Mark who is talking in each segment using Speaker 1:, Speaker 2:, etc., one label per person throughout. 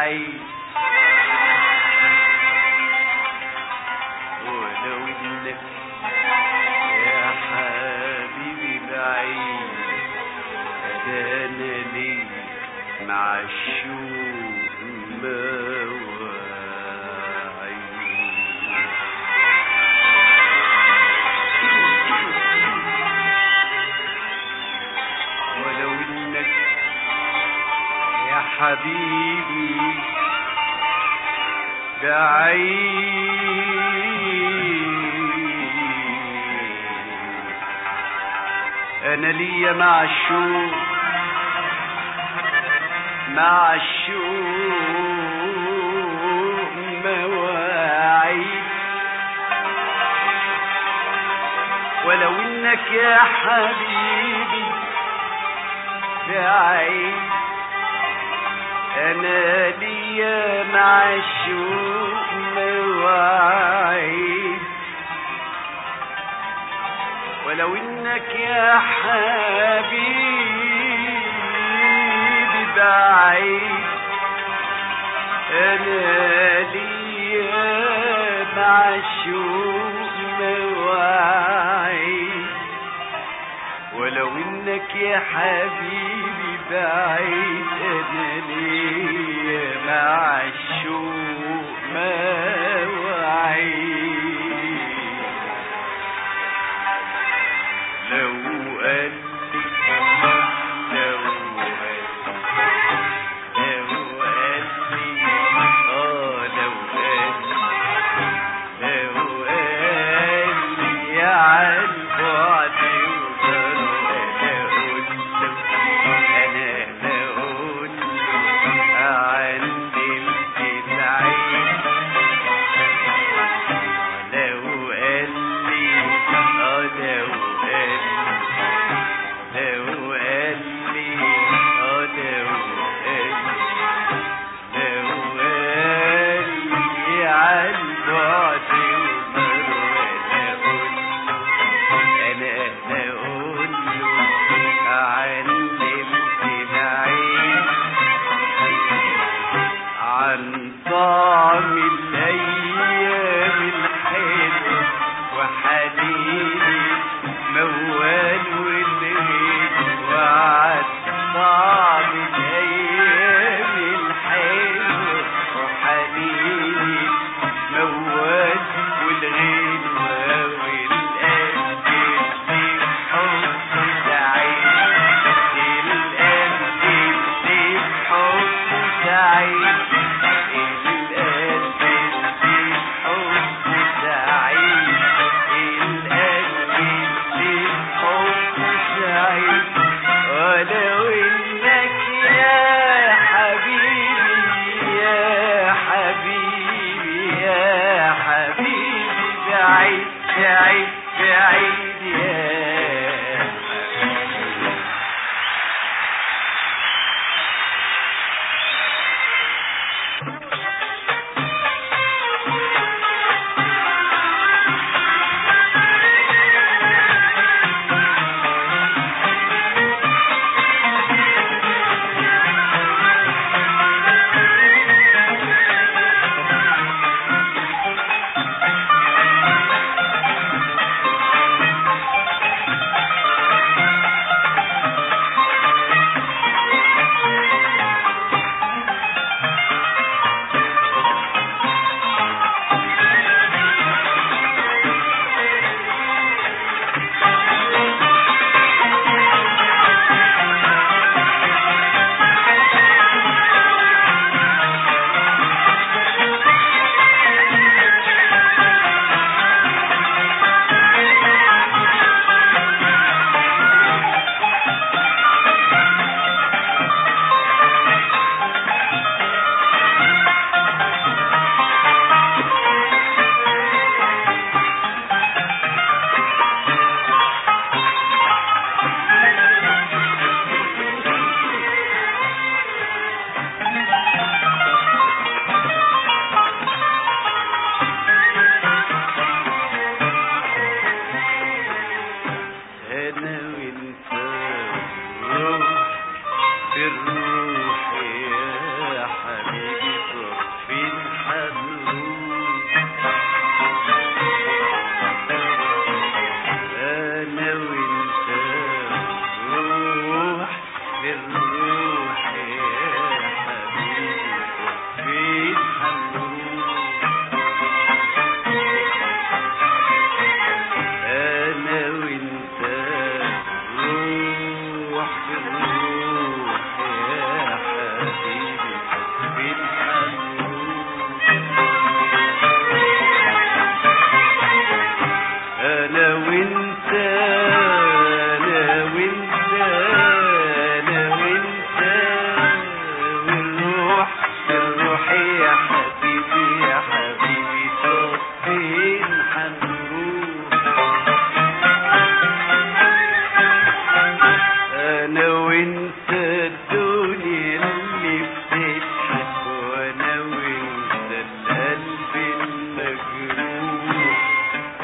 Speaker 1: بعيد ولو انك يا حبيبي بعيد ده انا ليه مع الشوق مواعيد ولو انك يا حبيبي بعيد انا ليا مع الشوق مع الشوق مواعيد ولو انك يا حبيبي بعيد انا ليا مع الشوق مواعيد ولو انك يا حبيبي بعيد انا ليا مع الشوق مواعيد ولو انك يا حبيبي بعيد انا ليا مع الشوق مواعيد لو قال لو قال لو قال اه لو قال لو قال يا عالبعد وصاروا انا اقول له انا بقول له عندي التسعين لو قال لي اه لو قال لو قال لي اه لو قال لو قال لي عالبعد وصاروا انا اقول له انا اقول له علمت العين عن طعم الايام الحلوه وحنيني موال والليل وعن طعم الايام الحلوه وحنيني موال والغيل والقلب اللي حب سعيد القلب اللي حب سعيد القلب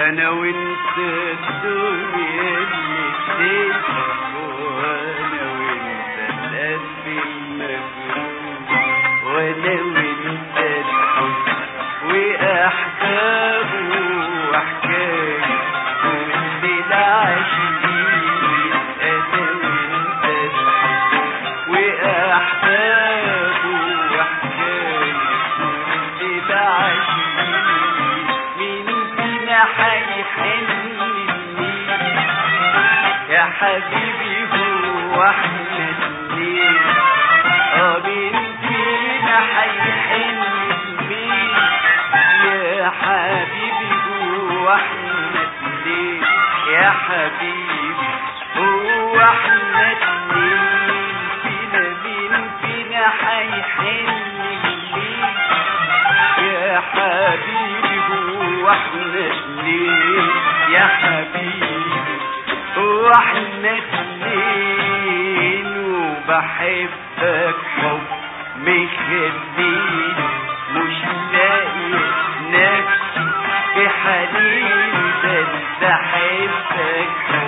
Speaker 1: انا وانت الدنيا الاتنين وانا وانت القلب المجروح وانا وانت الحب واحبابه واحكايه كل العاشقين انا وانت الحب واحبابه واحكايه كل العاشقين مين فينا هيحن النيل يا حبيبي هو احنا اتنين اه مين فينا هيحن النيل يا حبيبي هو احنا اتنين يا حبيبي هو احنا اتنين فينا مين فينا هيحن النيل يا حبيبي هو احنا اتنين يا حبيبي هو احنا اتنين وبحبك حب مخليني مش لاقي نفسي في حنين ده انت احبك حب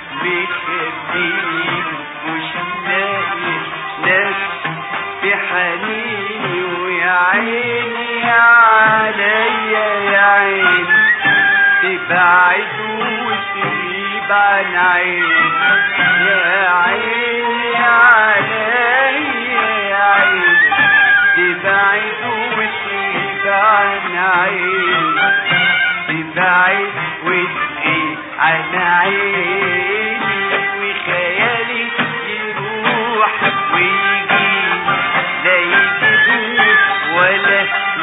Speaker 1: مخليني مش لاقي نفسي في حنيني ويا عيني عليا يا عيني تبعد وتغيب عن عيني يا عيني عليا يا عيني تبعد وتغيب عن عيني تبعد وتغيب عن عيني وخيالي يروح ويجي لا يجيبني ولا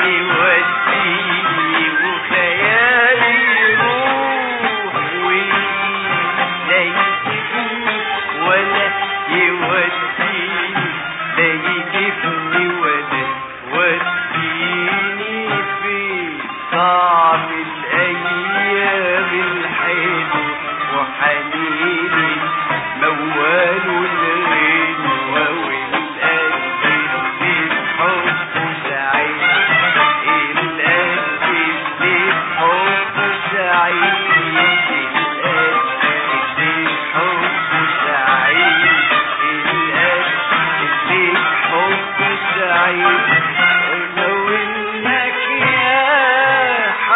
Speaker 1: يوديني وخيالي يروح ويجي لا يجيبني ولا يوديني لا يجيبني ولا يوديني في طعم الأيام الحلو وحنيني موال الغنوة والقلب اللي بحبه سعيد القلب اللي بحبه سعيد القلب اللي بحبه سعيد القلب اللي بحبه سعيد لو انك يا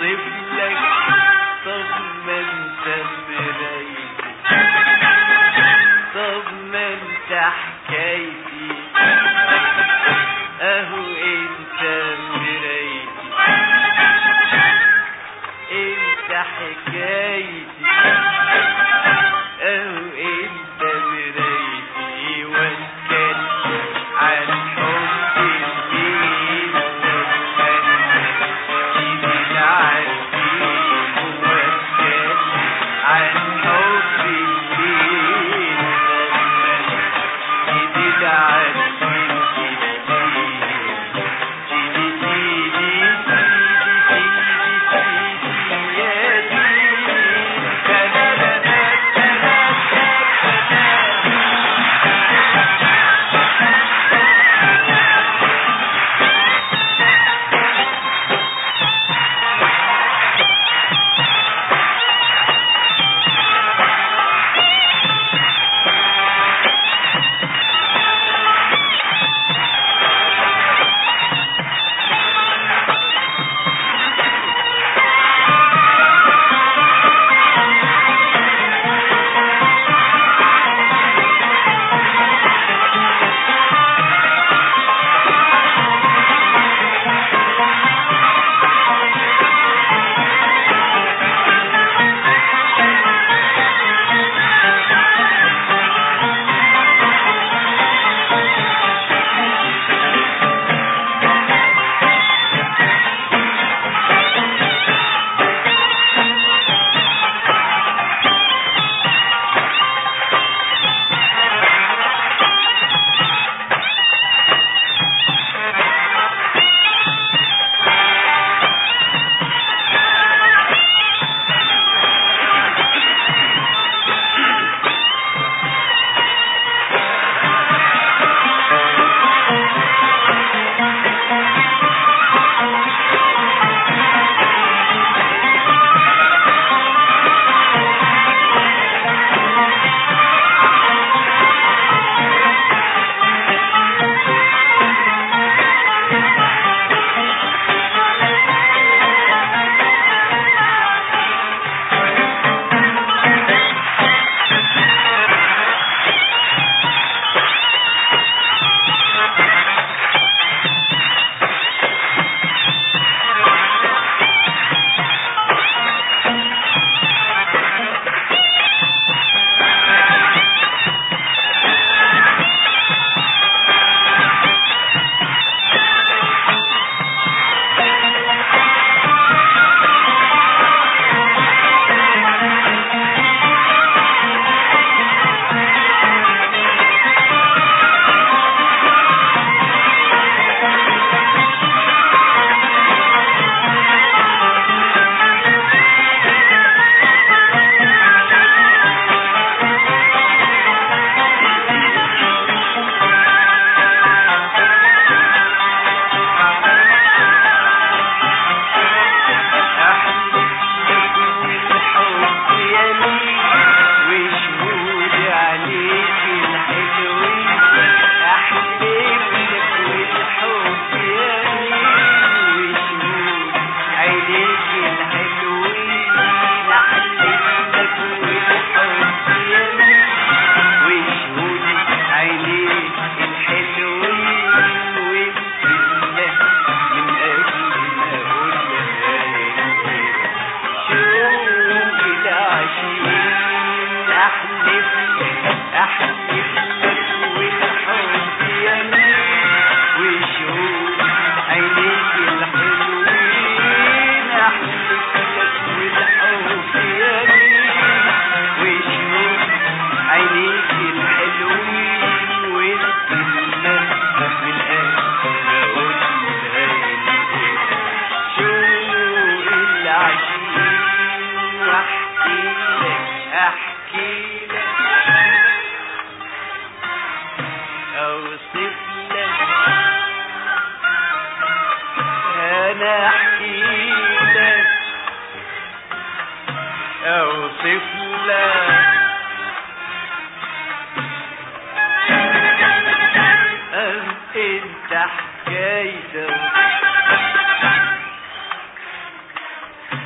Speaker 1: اوصف لك طب ما انت مرايتي طب ما انت حكايتي اهو انت مرايتي انت حكايتي اهو انت مرايتي واتكلم عن حب الدين واتكلم سيدي العزيز واتكلم عن حب الدين سيدي العزيز سيدي سيدي سيدي سيدي سيدي يا سيدي انا احكي لك اوصف لك أم انت حكايتك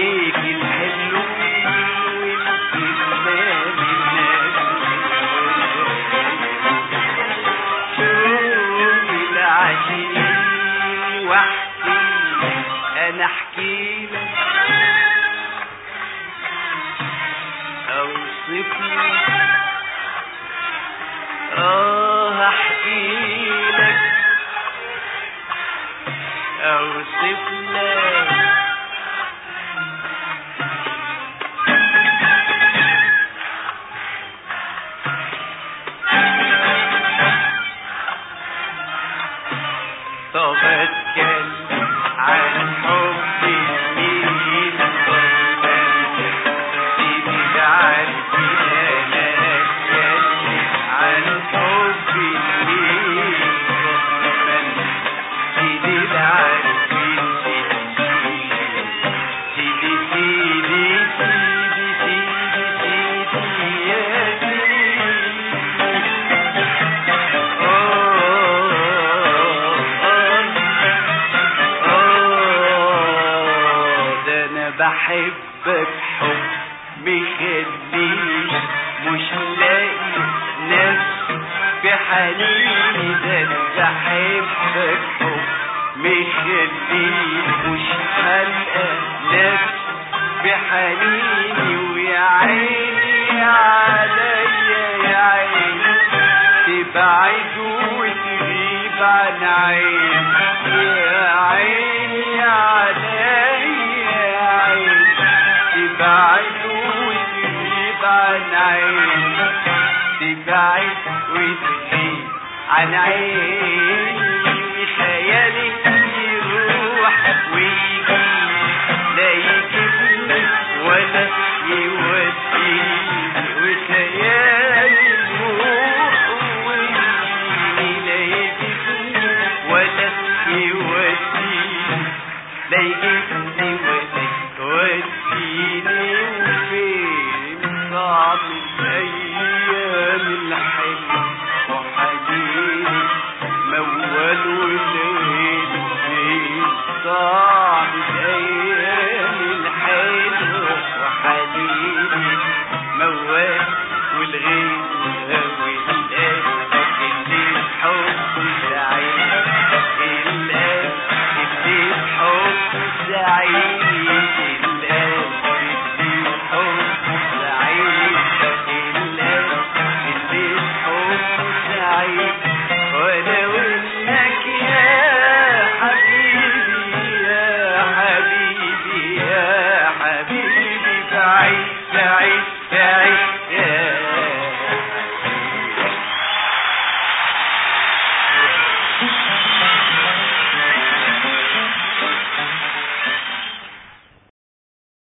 Speaker 1: عينيك الحلوين والكلام شوف العاشقين واحكي انا احكي لك اوصف لك اه احكي لك اوصف لك طب اتكلم عن حبي ليك سيدي عارفي انا اتكلم عن حبي ليك سيدي عارفي سيدي سيدي سيدي سيدي سيدي يا سيدي ده انا بحبك حب مخليني مش لاقي نفسي بحنيني ده انا بحبك حب مخليني مش هلقى نفسي بحنيني ويا عيني عليا يا عيني تبعد وتغيب عن عيني يا عيني عليا يا عيني تبعد وتغيب عن عيني تبعد وتغيب عن عيني خيالي يروح ويجي لا يجيبني ولا يوديني وخيالي يروح ويجي لا يجيبني ولا يوديني لا يجيبني ولا يوديني وفين صعب الايام الحلوه وحنيني موال وليل فين صعب الايام الحلوه وحنيني موال والغيب والقلب اللي الحب سعيد القلب اللي الحب سعيد